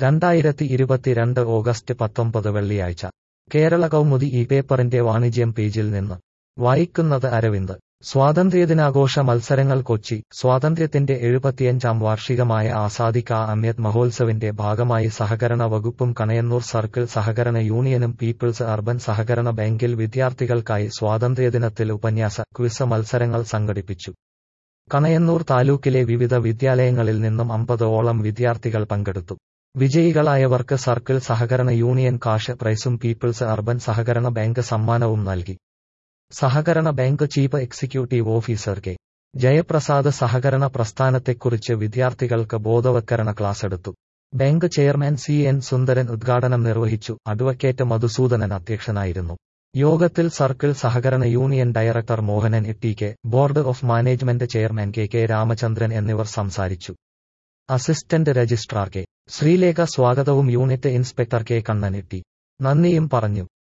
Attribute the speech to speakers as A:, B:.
A: രണ്ടായിരത്തി ഇരുപത്തിരണ്ട് ഓഗസ്റ്റ് പത്തൊമ്പത് വെള്ളിയാഴ്ച കേരള കൗമുദി ഈ പേപ്പറിന്റെ വാണിജ്യം പേജിൽ നിന്ന് വായിക്കുന്നത് അരവിന്ദ് സ്വാതന്ത്ര്യദിനാഘോഷ മത്സരങ്ങൾ കൊച്ചി സ്വാതന്ത്ര്യത്തിന്റെ എഴുപത്തിയഞ്ചാം വാർഷികമായ ആസാദി കാ അമൃത് മഹോത്സവിന്റെ ഭാഗമായി സഹകരണ വകുപ്പും കണയന്നൂർ സർക്കിൾ സഹകരണ യൂണിയനും പീപ്പിൾസ് അർബൻ സഹകരണ ബാങ്കിൽ വിദ്യാർത്ഥികൾക്കായി സ്വാതന്ത്ര്യദിനത്തിൽ ഉപന്യാസ ക്വിസ് മത്സരങ്ങൾ സംഘടിപ്പിച്ചു കണയന്നൂർ താലൂക്കിലെ വിവിധ വിദ്യാലയങ്ങളിൽ നിന്നും അമ്പതോളം വിദ്യാർത്ഥികൾ പങ്കെടുത്തു വിജയികളായവർക്ക് സർക്കിൾ സഹകരണ യൂണിയൻ കാഷ് പ്രൈസും പീപ്പിൾസ് അർബൻ സഹകരണ ബാങ്ക് സമ്മാനവും നൽകി സഹകരണ bank chief executive officer K Jayaprasad സഹകരണ പ്രസ്ഥാനത്തെക്കുറിച്ച് വിദ്യാർത്ഥികൾക്ക് ബോധവത്കരണ ക്ലാസ് എടുത്തു bank chairman C N Sundaran ഉദ്ഘാടനം നിർവഹിച്ചു അഡ്വക്കേറ്റ് മധുസൂദനൻ അധ്യക്ഷനായിരുന്നു യോഗത്തിൽ സർക്കിൾ സഹകരണ union director Mohanan A K board of management chairman K K Ramachandran എന്നിവർ സംസാരിച്ചു അസിസ്റ്റന്റ് രജിസ്ട്രാർ കെ ശ്രീലേഖ സ്വാഗതവും യൂണിറ്റ് ഇൻസ്പെക്ടർ കെ കണ്ണൻ എട്ടി നന്ദിയും പറഞ്ഞു